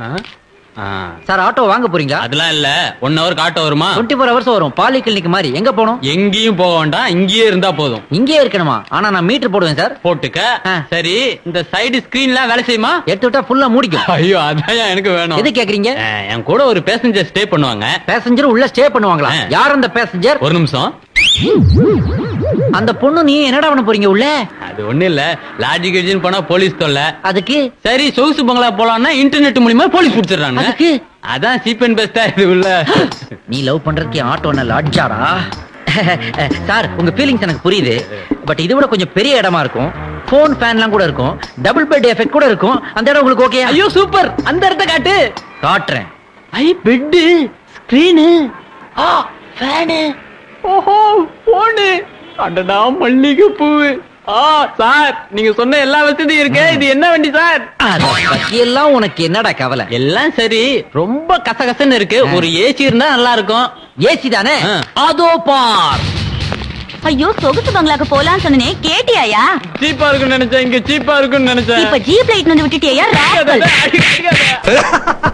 ஆ? ஆ. Sir auto வாங்க போறீங்களா அதெல்லாம் இல்ல ஒன் ஹவர் ஆட்டோ வருமா டுவெண்ட்டி ஃபோர் ஹவர்ஸ் வரும் பாலி கிளினிக் மாதிரி எங்க போகணும் எங்கேயும் போக வேண்டாம் இங்கேயே இருந்தா போதும் இங்கேயே இருக்கணுமா ஆனா நான் மீட்டர் போடுவேன் சார் போட்டுக்க ஆ. சரி இந்த சைடு ஸ்கிரீன்லாம் வேலை செய்யுமா எடுத்து விட்டா ஃபுல்லா மூடிக்கும் ஐயோ அதான் எனக்கு வேணும் எது கேக்குறீங்க ஆ, என் கூட ஒரு பேசஞ்சர் ஸ்டே பண்ணுவாங்க பேசஞ்சர் உள்ள ஸ்டே பண்ணுவாங்களா ஆ. யார் அந்த பேசஞ்சர் ஒரு நிமிஷம் அந்த பொண்ணு நீ என்னடா பண்ண போறீங்க உள்ள அது ஒண்ணு இல்ல லாஜிக் கட்சின்னு போனா போலீஸ் தொல்லை அதுக்கு சரி சொகுசு பங்களா போலாம்னா இன்டர்நெட் மூலியமா போலீஸ் பிடிச்சிடுறாங்க அதுக்கு அதான் சீப் அண்ட் பெஸ்டா இது உள்ள நீ லவ் பண்றதுக்கு ஆட்டோ நல்ல அட்ஜாடா சார் உங்க ஃபீலிங்ஸ் எனக்கு புரியுது பட் இது விட கொஞ்சம் பெரிய இடமா இருக்கும் ஃபோன் ஃபேன்லாம் கூட இருக்கும் டபுள் பெட் எஃபெக்ட் கூட இருக்கும் அந்த இடம் உங்களுக்கு ஓகே ஐயோ சூப்பர் அந்த இடத்த காட்டு காட்டுறேன் ஐ பெட்டு ஸ்கிரீனு ஆ ஃபேனு ஓஹோ போனு அடடா மல்லிகை பூவு ஆ சார் நீங்க சொன்ன எல்லா வசதியும் இருக்கு இது என்ன வண்டி சார் அத பத்தி எல்லாம் உனக்கு என்னடா கவலை எல்லாம் சரி ரொம்ப கசகசன்னு இருக்கு ஒரு ஏசி இருந்தா நல்லா இருக்கும் ஏசி தானே ஆ. அதோ பார் ஐயோ சொகுசு பங்களாக்கு போலான்னு சொன்னனே கேட்டியாயா சீப்பா இருக்கும்னு நினைச்சேன் இங்க சீப்பா இருக்கும்னு நினைச்சேன் இப்ப ஜீப் லைட் வந்து விட்டுட்டியா அடிக்காத, அடிக்காத.